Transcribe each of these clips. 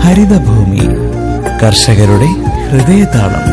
ഹരിതഭൂമി കർഷകരുടെ ഹൃദയതാളം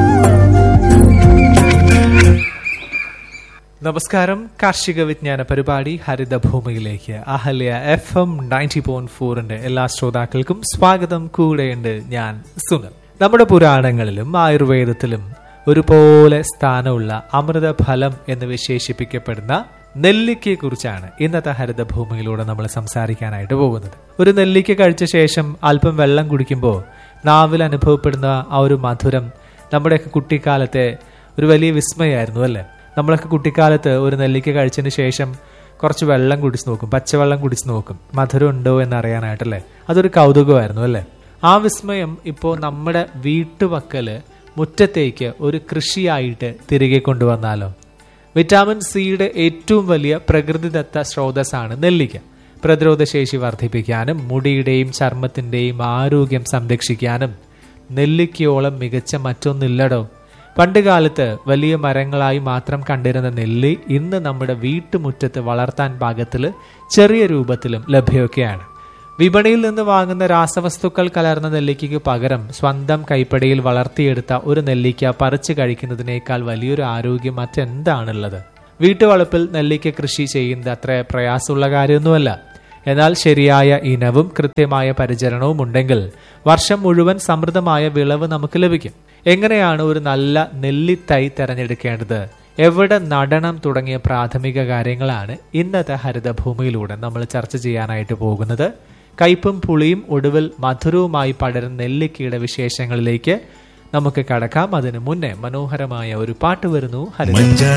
നമസ്കാരം കാർഷിക വിജ്ഞാന പരിപാടി ഹരിതഭൂമിയിലേക്ക് Ahalya F M ninety point ഫോറിന്റെ എല്ലാ ശ്രോതാക്കൾക്കും സ്വാഗതം കൂടെയുണ്ട് ഞാൻ സുനൽ നമ്മുടെ പുരാണങ്ങളിലും ആയുർവേദത്തിലും ഒരുപോലെ സ്ഥാനമുള്ള അമൃതഫലം എന്ന് വിശേഷിപ്പിക്കപ്പെടുന്ന നെല്ലിക്കയെ കുറിച്ചാണ് ഇന്നത്തെ ഹരിതഭൂമിയിലൂടെ നമ്മൾ സംസാരിക്കാനായിട്ട് പോകുന്നത് ഒരു നെല്ലിക്ക കഴിച്ച ശേഷം അല്പം വെള്ളം കുടിക്കുമ്പോൾ നാവിൽ അനുഭവപ്പെടുന്ന ആ ഒരു മധുരം നമ്മുടെയൊക്കെ കുട്ടിക്കാലത്തെ ഒരു വലിയ വിസ്മയമായിരുന്നു അല്ലേ നമ്മളൊക്കെ കുട്ടിക്കാലത്ത് ഒരു നെല്ലിക്ക കഴിച്ചതിന് ശേഷം കുറച്ച് വെള്ളം കുടിച്ച് നോക്കും പച്ചവെള്ളം കുടിച്ച് നോക്കും മധുരം ഉണ്ടോ എന്ന് അറിയാനായിട്ടല്ലേ അതൊരു കൗതുകമായിരുന്നു അല്ലേ ആ വിസ്മയം ഇപ്പോൾ നമ്മുടെ വീട്ടുവക്കല് മുറ്റത്തേക്ക് ഒരു കൃഷിയായിട്ട് തിരികെ കൊണ്ടുവന്നാലോ വിറ്റാമിൻ സിയുടെ ഏറ്റവും വലിയ പ്രകൃതിദത്ത സ്രോതസ്സാണ് നെല്ലിക്ക പ്രതിരോധശേഷി വർദ്ധിപ്പിക്കാനും മുടിയുടെയും ചർമ്മത്തിന്റെയും ആരോഗ്യം സംരക്ഷിക്കാനും നെല്ലിക്കയോളം മികച്ച മറ്റൊന്നില്ലടോ പണ്ട് കാലത്ത് വലിയ മരങ്ങളായി മാത്രം കണ്ടിരുന്ന നെല്ലി ഇന്ന് നമ്മുടെ വീട്ടുമുറ്റത്ത് വളർത്താൻ പാകത്തിൽ ചെറിയ രൂപത്തിലും ലഭ്യമൊക്കെയാണ് വിപണിയിൽ നിന്ന് വാങ്ങുന്ന രാസവസ്തുക്കൾ കലർന്ന നെല്ലിക്കയ്ക്ക് പകരം സ്വന്തം കൈപ്പടിയിൽ വളർത്തിയെടുത്ത ഒരു നെല്ലിക്ക പറിച്ചു കഴിക്കുന്നതിനേക്കാൾ വലിയൊരു ആരോഗ്യം മറ്റെന്താണുള്ളത് വീട്ടുവളപ്പിൽ നെല്ലിക്ക കൃഷി ചെയ്യുന്നത് അത്ര പ്രയാസമുള്ള കാര്യമൊന്നുമല്ല എന്നാൽ ശരിയായ ഇനവും കൃത്യമായ പരിചരണവും ഉണ്ടെങ്കിൽ വർഷം മുഴുവൻ സമൃദ്ധമായ വിളവ് നമുക്ക് ലഭിക്കും എങ്ങനെയാണ് ഒരു നല്ല നെല്ലിത്തൈ തെരഞ്ഞെടുക്കേണ്ടത് എവിടെ നടണം തുടങ്ങിയ പ്രാഥമിക കാര്യങ്ങളാണ് ഇന്നത്തെ ഹരിതഭൂമിയിലൂടെ നമ്മൾ ചർച്ച ചെയ്യാനായിട്ട് പോകുന്നത് കയ്പും പുളിയും ഒടുവിൽ മധുരവുമായി പടരുന്ന നെല്ലിക്കയുടെ വിശേഷങ്ങളിലേക്ക് നമുക്ക് കടക്കാം അതിനു മുന്നേ മനോഹരമായ ഒരു പാട്ട് വരുന്നു ഹരിത